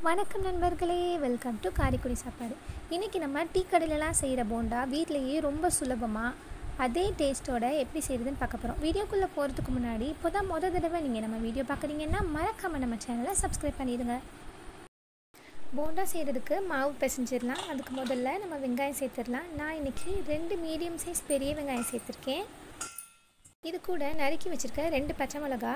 வணக்கம் நண்பர்களே welcome to Karaikudi சாப்பாடு இன்றைக்கி நம்ம டீ கடையிலலாம் செய்கிற போண்டா வீட்டிலையே ரொம்ப சுலபமாக அதே டேஸ்ட்டோட எப்படி செய்கிறதுன்னு பார்க்க போகிறோம் வீடியோக்குள்ளே போகிறதுக்கு முன்னாடி இப்போ தான் மொதல் தடவை நீங்கள் நம்ம வீடியோ பார்க்குறீங்கன்னா மறக்காமல் நம்ம சேனலை சப்ஸ்கிரைப் பண்ணிடுங்க போண்டா செய்கிறதுக்கு மாவு பிசைஞ்சிடலாம் அதுக்கு முதல்ல நம்ம வெங்காயம் சேர்த்துடலாம் நான் இன்றைக்கி ரெண்டு மீடியம் சைஸ் பெரிய வெங்காயம் சேர்த்துருக்கேன் இது கூட நறுக்கி வச்சுருக்க ரெண்டு பச்சை மிளகா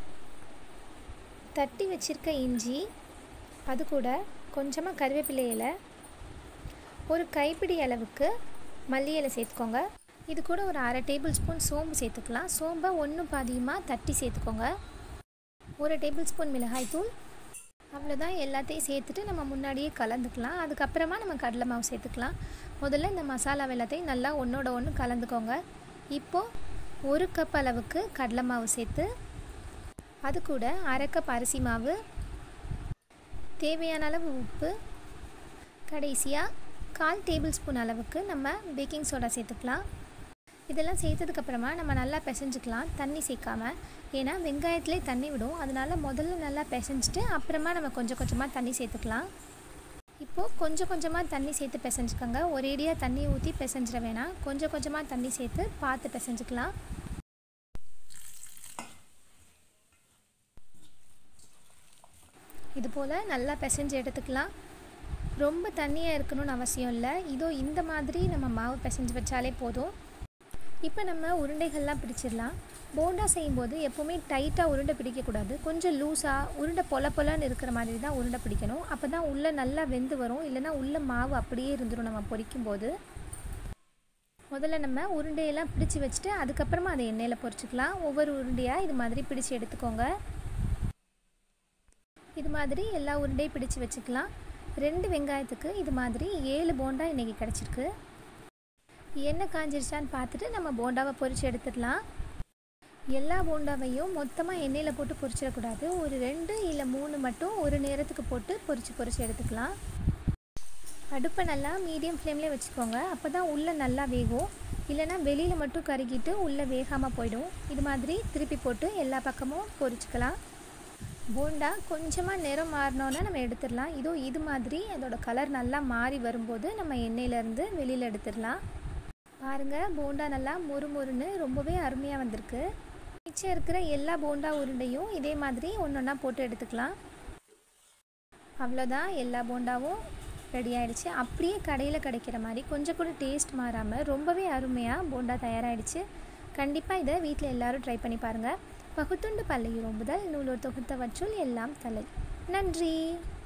தட்டி வச்சுருக்க இஞ்சி அது கூட கொஞ்சமாக கருவேப்பிலை இலை ஒரு கைப்பிடி அளவுக்கு மல்லி இலை சேர்த்துக்கோங்க இது கூட ஒரு அரை டேபிள் ஸ்பூன் சோம்பு சேர்த்துக்கலாம் சோம்பை ஒன்று பாதியமாக தட்டி சேர்த்துக்கோங்க ஒரு டேபிள் ஸ்பூன் மிளகாய்த்தூள் அவ்வளோதான் எல்லாத்தையும் சேர்த்துட்டு நம்ம முன்னாடியே கலந்துக்கலாம் அதுக்கப்புறமா நம்ம கடலை மாவு சேர்த்துக்கலாம் முதல்ல இந்த மசாலா எல்லாத்தையும் நல்லா ஒன்றோட ஒன்று கலந்துக்கோங்க இப்போது ஒரு கப் அளவுக்கு கடலை மாவு சேர்த்து அது கூட அரை கப் அரிசி மாவு தேவையான அளவு உப்பு கடைசியாக கால் டேபிள் ஸ்பூன் அளவுக்கு நம்ம பேக்கிங் சோடா சேர்த்துக்கலாம் இதெல்லாம் சேர்த்ததுக்கப்புறமா நம்ம நல்லா பிசைஞ்சுக்கலாம் தண்ணி சேர்க்காம ஏன்னா வெங்காயத்துலேயே தண்ணி விடும் அதனால முதல்ல நல்லா பிசைஞ்சிட்டு அப்புறமா நம்ம கொஞ்சம் கொஞ்சமாக தண்ணி சேர்த்துக்கலாம் இப்போது கொஞ்சம் கொஞ்சமாக தண்ணி சேர்த்து பிசைஞ்சுக்கோங்க ஒரேடியாக தண்ணி ஊற்றி பிசைஞ்சிட வேணாம் கொஞ்சம் கொஞ்சமாக தண்ணி சேர்த்து பார்த்து பிசைஞ்சுக்கலாம் இது போல் நல்லா பிசைஞ்சு எடுத்துக்கலாம் ரொம்ப தண்ணியாக இருக்கணும்னு அவசியம் இல்லை இதோ இந்த மாதிரி நம்ம மாவு பிசைஞ்சு வச்சாலே போதும் இப்போ நம்ம உருண்டைகள்லாம் பிடிச்சிடலாம் போண்டா செய்யும்போது எப்போவுமே டைட்டாக உருண்டை பிடிக்கக்கூடாது கொஞ்சம் லூஸாக உருண்டை பொல பொலன்னு இருக்கிற மாதிரி தான் உருண்டை பிடிக்கணும் அப்போ தான் உள்ளே நல்லா வெந்து வரும் இல்லைனா உள்ளே மாவு அப்படியே இருந்துடும் நம்ம பொரிக்கும்போது முதல்ல நம்ம உருண்டையெல்லாம் பிடிச்சி வச்சுட்டு அதுக்கப்புறமா அதை எண்ணெயில் பொரிச்சிக்கலாம் ஒவ்வொரு உருண்டையாக இது மாதிரி பிடிச்சி எடுத்துக்கோங்க இது மாதிரி எல்லா உருண்டையும் பிடிச்சி வச்சுக்கலாம் ரெண்டு வெங்காயத்துக்கு இது மாதிரி ஏழு போண்டா இன்றைக்கி கிடச்சிருக்கு எண்ணெய் காஞ்சிருச்சான்னு பார்த்துட்டு நம்ம போண்டாவை பொரித்து எடுத்துடலாம் எல்லா போண்டாவையும் மொத்தமாக எண்ணெயில் போட்டு பொரிச்சிடக்கூடாது ஒரு ரெண்டு இல்லை மூணு மட்டும் ஒரு நேரத்துக்கு போட்டு பொரித்து பொரித்து எடுத்துக்கலாம் அடுப்பை நல்லா மீடியம் ஃப்ளேம்லேயே வச்சுக்கோங்க அப்போ தான் உள்ளே நல்லா வேகும் இல்லைனா வெளியில் மட்டும் கருகிட்டு உள்ளே வேகாமல் போயிடும் இது மாதிரி திருப்பி போட்டு எல்லா பக்கமும் பொரிச்சுக்கலாம் போண்டா கொஞ்சமாக நிறம் மாறினோன்னே நம்ம எடுத்துடலாம் இதோ இது மாதிரி அதோட கலர் நல்லா மாறி வரும்போது நம்ம எண்ணெயிலேருந்து வெளியில் எடுத்துடலாம் பாருங்கள் போண்டா நல்லா மொறு மொறுன்னு ரொம்பவே அருமையாக வந்திருக்கு மிச்சம் இருக்கிற எல்லா போண்டா உருண்டையும் இதே மாதிரி ஒன்று ஒன்றா போட்டு எடுத்துக்கலாம் அவ்வளோதான் எல்லா போண்டாவும் ரெடி ஆகிடுச்சு அப்படியே கடையில் கிடைக்கிற மாதிரி கொஞ்சம் கூட டேஸ்ட் மாறாமல் ரொம்பவே அருமையாக போண்டா தயாராகிடுச்சு கண்டிப்பாக இதை வீட்டில் எல்லோரும் ட்ரை பண்ணி பாருங்கள் பகுத்துண்டு பல்லையுறோம்புதல் நூலோர் தொகுத்தவற்றுள் எல்லாம் தலை நன்றி